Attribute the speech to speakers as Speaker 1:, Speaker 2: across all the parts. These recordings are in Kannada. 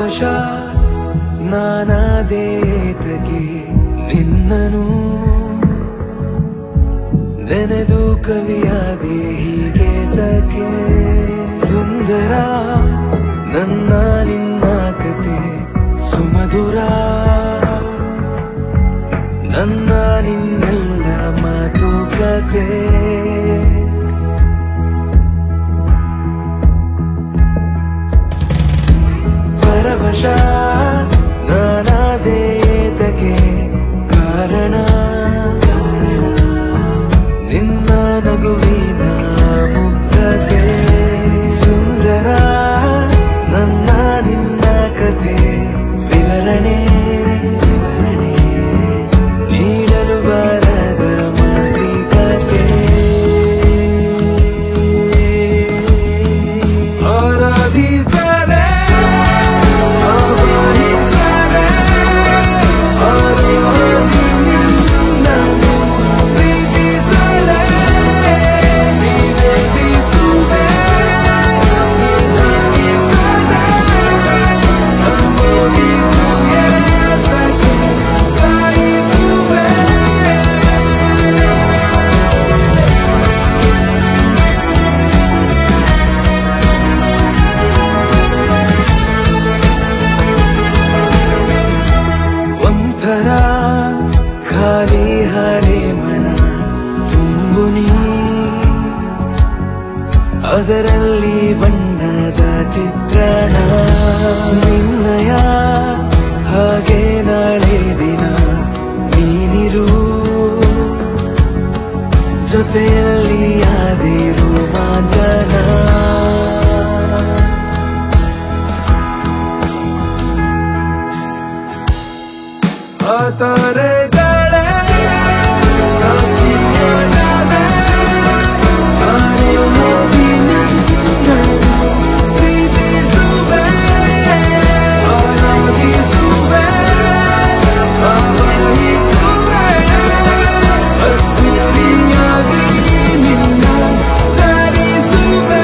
Speaker 1: ಪರವಶ ನಾನಾದೇತಗೆ ನಿನ್ನನು ನೆನೆದು ಕವಿಯಾದೆ ಹೀಗೆ ತಕೆ ಸುಂದರ ನನ್ನ ನಿನ್ನ ಕತೆ ಸುಮಧುರ ನನ್ನ ನಿನ್ನೆಲ್ಲ ಮಾತುಕತೆ ಪರವಶ ನಾನಾದೇತಗೆ ಕಾರಣ ನಿನ್ನ ನಗುವಿನ ಮುಗ್ಧತೆ ಸುಂದರ ನನ್ನ ನಿನ್ನ ಕಥೆ ವಿವರಣೆ ವಿವರಣೆ ನೀಡಲು ಬಾರದ ಮಾತೃಕತೆ ಆರಾಧಿಸಲೇ ಆವಾಹಿಸಲೇ ಆರಾಧಿ ನಿನ್ನನ್ನು ಪ್ರೀತಿಸಲೇ ನಿವೇದಿಸುವೆ ನಿನಗಿಸಲೇ ಅನುಭವಿಸುವೆ ತಕ್ಕೆ ಕಾಯಿಸುವೆ ಒಂಥರ ಖಾಲಿ ಹಳೆ ಮನ ತುಂಬು ನೀ ಅದರಲ್ಲಿ ಬಣ್ಣದ ಚಿತ್ರಣ ನಿನ್ನಯ ಹಾಗೆ ನಾಳೆ ದಿನ ನೀನಿರು ಜೊತೆಯಲ್ಲಿ ಯಾದಿರು ಮಾಂಜನ ಆ ತಾರೆಗಳೇ ಸಾಕ್ಷಿ ಮಾಡದೆ ನಾನೇ ಹೋಗಿ ನಿನ್ನನ್ನು ಪ್ರೀತಿಸುವೆ ಆರಾಧಿಸುವೆ ಆವಾಹಿಸುವೆ ಅದ್ದೂರಿಯಾಗಿ ನಿನ್ನ ಸರಿಸುವೆ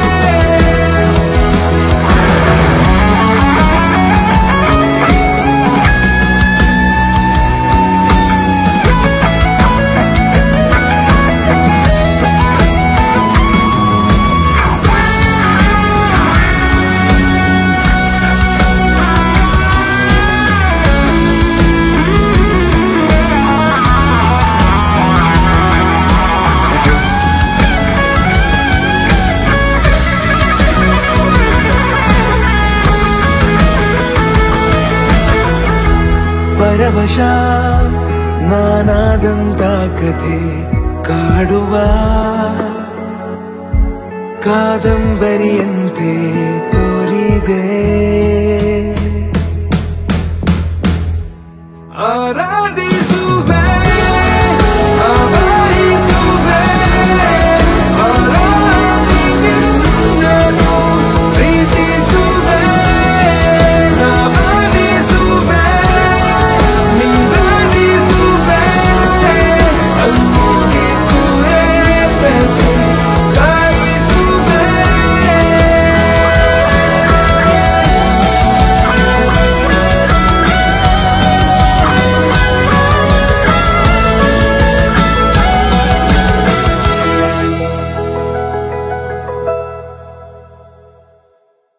Speaker 1: ಪರವಶ ನಾನಾದಂತ ಕಥೆ ಕಾಡುವ ಕಾದಂಬರಿಯಂತೆ